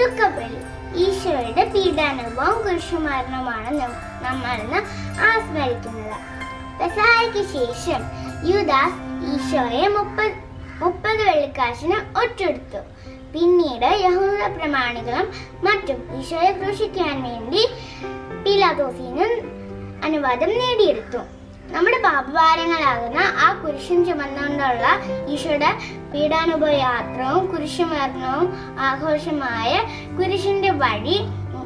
ദുഃഖബലി ഈശോയുടെ പീഡാനുഭവം കുരിശുമരണമാണ് നം- നമ്മൾ ഇന്ന് ആസ്മരിക്കുന്നത് പെസായയ്ക്ക് ശേഷം യുദാസ് ഈശോയെ മുപ്പത് മുപ്പത് വെള്ളിക്കാശിന് ഒറ്റെടുത്തു പിന്നീട് യഹൂദ പ്രമാണികളും മറ്റും ഈശോയെ ക്രൂശിക്കാൻ വേണ്ടി പിലാദോസിന് അനുവാദം നേടിയെടുത്തു നമ്മുടെ പാപഭാരങ്ങളാകുന്ന ആ കുരിശും ചുമന്നുകൊണ്ടുള്ള ഈശോയുടെ പീഡാനുഭവ യാത്രവും കുരിശുമരണവും ആഘോഷമായ കുരിശിന്റെ വഴി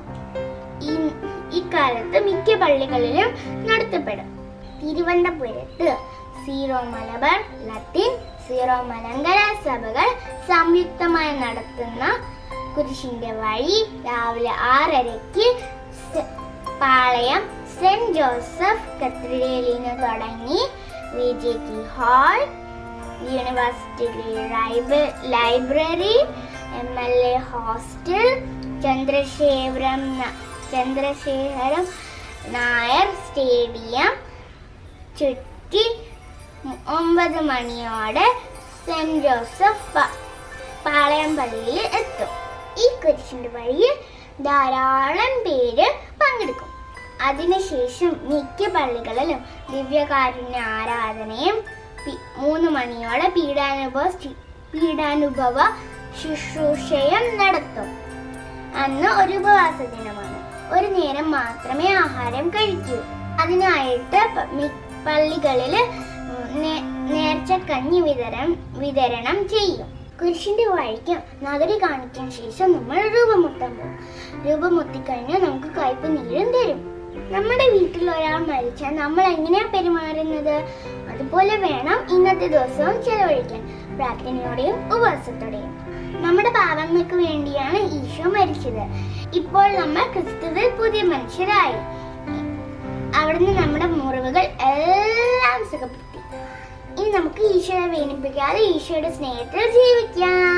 ഈ ഇക്കാലത്ത് മിക്ക പള്ളികളിലും നടത്തപ്പെടും തിരുവനന്തപുരത്ത് സീറോ മലബാർ ലത്തീൻ സീറോ മലങ്കര സഭകൾ സംയുക്തമായി നടത്തുന്ന കുരിശിന്റെ വഴി രാവിലെ ആറരയ്ക്ക് സ- പാളയം സെന്റ് ജോസഫ് കത്തീഡ്രലിൽ നിന്ന് തുടങ്ങി V J T hall university ലൈബ- library M L A hostel Chandrasekharam ന- ചന്ദ്രശേഖരം നായർ സ്റ്റേഡിയം ചുറ്റി ഒമ്പത് മണിയോടെ സെന്റ് ജോസഫ് പ- പാളയം പള്ളിയിൽ എത്തും ഈ കുരിശിന്റെ വഴിയിൽ ധാരാളം പേര് പങ്കെടുക്കും അതിനുശേഷം മിക്ക പള്ളികളിലും ദിവ്യകാരുണ്യ ആരാധനയും പി- മൂന്ന് മണിയോടെ പീഡാനുഭവ സ്റ്റി- പീഡാനുഭവ ശുശ്രൂഷയും നടത്തും അന്ന് ഒരു ഉപവാസ ദിനമാണ് ഒരു നേരം മാത്രമേ ആഹാരം കഴിക്കൂ അതിനായിട്ട് പ- മി- പള്ളികളില് നേ- നേർച്ചക്കഞ്ഞി വിതരണം വിതരണം ചെയ്യും കുരിശിന്റെ വഴിക്ക് നഗരി കാണിക്കാൻ ശേഷം നമ്മൾ രൂപമുട്ടാൻ പോകും രൂപമുത്തിക്കഴിഞ്ഞാൽ നമുക്ക് കയ്പ് നീരും തരും നമ്മുടെ വീട്ടിൽ ഒരാൾ മരിച്ചാൽ നമ്മൾ എങ്ങനെയാ പെരുമാറുന്നത് അതുപോലെ വേണം ഇന്നത്തെ ദിവസവും ചെലവഴിക്കാൻ പ്രാർത്ഥനയോടെയും ഉപവാസത്തോടെയും നമ്മുടെ പാപങ്ങൾക്ക് വേണ്ടിയാണ് ഈശോ മരിച്ചത് ഇപ്പോൾ നമ്മൾ ക്രിസ്തുവിൽ പുതിയ മനുഷ്യരായി അവിടുന്ന് നമ്മുടെ മുറിവുകൾ എല്ലാം സുഖപ്പെടുത്തി ഇനി നമുക്ക് ഈശോയെ വേദനിപ്പിക്കാതെ ഈശോയുടെ സ്നേഹത്തിൽ ജീവിക്കാം